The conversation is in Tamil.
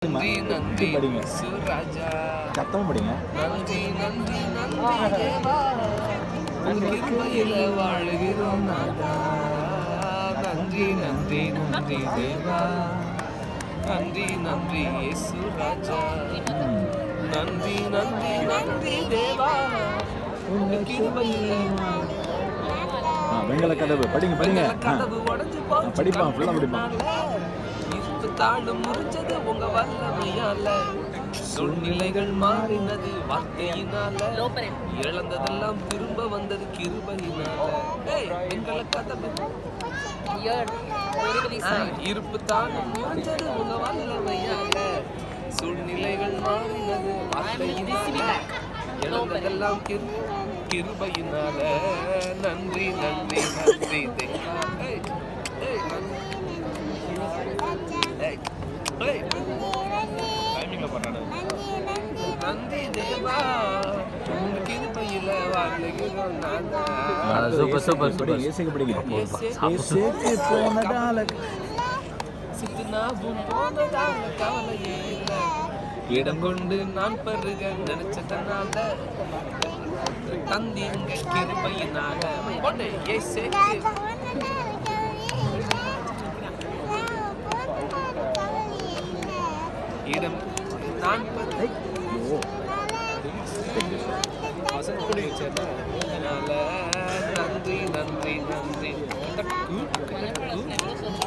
நன்றி நன்றி படிங்க. சுராஜா சத்தமாக படிங்க நன்றி நன்றி நன்றி தேவா உன் கிருபையில வாழுகிறோம் நாதா நன்றி நன்றி நன்றி தேவா நன்றி நன்றி இயேசு ராஜா நன்றி நன்றி நன்றி தேவா உன் கிருபையில ஆ வெங்கல கதவு படிங்க படிங்க வெங்கல ஆ கதவு உடைஞ்சு போச்சு படிப்பான், full ஆ படிப்பான். இருப்பு தாழ்வு முறிஞ்சது உங்க வல்லமையால சூழ்நிலைகள் மாறினது வார்த்தையினால இழந்ததெல்லாம் திரும்ப வந்தது கிருபையினால ஏய், வெங்கல கதவு ஆ, இருப்பு தாழ்வு முறிஞ்சது உங்க வல்லமையால சூழ்நிலைகள் மாறினது வார்த்தையினால இழந்ததெல்லாம் கிரு கிருபையினால நன்றி நன்றி நன்றி தேவா. ஏய், ஏய், ஏய், ஏய். டைமிங்ல பண்ணானு. நன்றி தேவா உங்க கிருபையில வாழ்கிறோம் நாதா. சூப்பர் சூப்பர் படிங்க சூப்பர் ஏசுக்கு படிங்க இயேசுக்கு ஏசுக்கு போனதால சித்துனாவும் போனதால கவலையே இல்லை இடம் கொண்டு நான் பருக நினைச்சதனால தந்திங்க கிருபையினால போட்டு இயேசுக்கு இடம் நான் பருக அதனால நன்றி நன்றி நன்றி